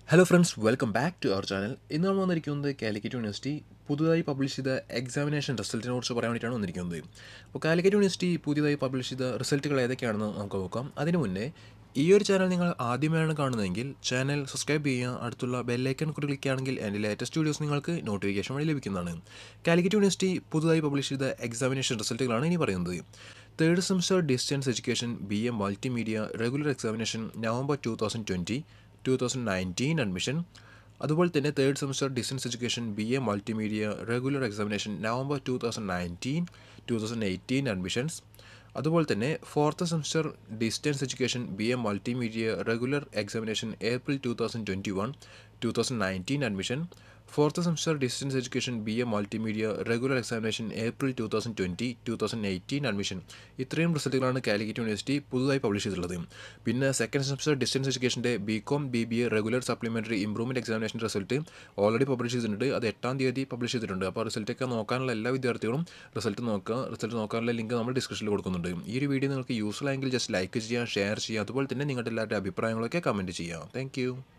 hello friends welcome back to our channel ഇന്ന് നമ്മൾ വന്നിരിക്കുന്നത് കാലിക്കറ്റ് യൂണിവേഴ്സിറ്റി പുതുതായി പബ്ലിഷ് ചെയ്ത എക്സാമിനേഷൻ റിസൾട്ടിനെ കുറിച്ച് പറയാൻ വേണ്ടിയിട്ടാണ് വന്നിരിക്കുന്നത് അപ്പോൾ കാലിക്കറ്റ് യൂണിവേഴ്സിറ്റി പുതിയതായി പബ്ലിഷ് ചെയ്ത റിസൾട്ടുകൾ ഏതൊക്കെയാണെന്ന് നമുക്ക് നോക്കാം അതിനു മുന്നേ ഈ ഒരു ചാനൽ നിങ്ങൾ ആദ്യമായാണ് കാണുന്നതെങ്കിൽ ചാനൽ സബ്സ്ക്രൈബ് ചെയ്യുക അടുത്തുള്ള ബെല്ലൈക്കൺ കൂടി ക്ലിക്ക് ആണെങ്കിൽ എൻ്റെ ലേറ്റസ്റ്റ് വീഡിയോസ് നിങ്ങൾക്ക് നോട്ടിഫിക്കേഷൻ വഴി ലഭിക്കുന്നതാണ് കാലിക്കറ്റ് യൂണിവേഴ്സിറ്റി പുതുതായി പബ്ലിഷ് ചെയ്ത എക്സാമിനേഷൻ റിസൾട്ടുകളാണ് ഇനി പറയുന്നത് third semester distance education B A multimedia regular examination November two thousand twenty two thousand nineteen admission അതുപോലെ തന്നെ third semester distance education B A multimedia regular examination November two thousand nineteen two thousand eighteen admissions അതുപോലെ തന്നെ fourth semester distance education B A multimedia regular examination April two thousand twenty one two thousand nineteen admission fourth semester distance education B A multimedia regular examination April two thousand twenty two thousand eighteen admission ഇത്രയും റിസൾട്ടുകളാണ് Calicut university പുതുതായി publish ചെയ്തിട്ടുള്ളത് പിന്നെ second semester distance എഡ്യൂക്കേഷൻ്റെ B com B B A regular supplementary improvement examination result already publish ചെയ്തിട്ടുണ്ട് അത് എട്ടാം തീയതി പബ്ലിഷ് ചെയ്തിട്ടുണ്ട് അപ്പോൾ റിസൾട്ടൊക്കെ നോക്കാനുള്ള എല്ലാ വിദ്യാർത്ഥികളും റിസൾട്ട് നോക്കുക റിസൾട്ട് നോക്കാനുള്ള ലിങ്ക് നമ്മൾ ഡിസ്ക്രിപ്ഷനിൽ കൊടുക്കുന്നുണ്ട് ഈ ഒരു വീഡിയോ നിങ്ങൾക്ക് യൂസ്ഫുൾ ആയെങ്കിൽ ജസ്റ്റ് ലൈക്ക് ചെയ്യുക ഷെയർ ചെയ്യുക അതുപോലെ തന്നെ നിങ്ങളുടെ എല്ലാവരുടെ അഭിപ്രായങ്ങളൊക്കെ കമൻറ്റ് ചെയ്യുക താങ്ക്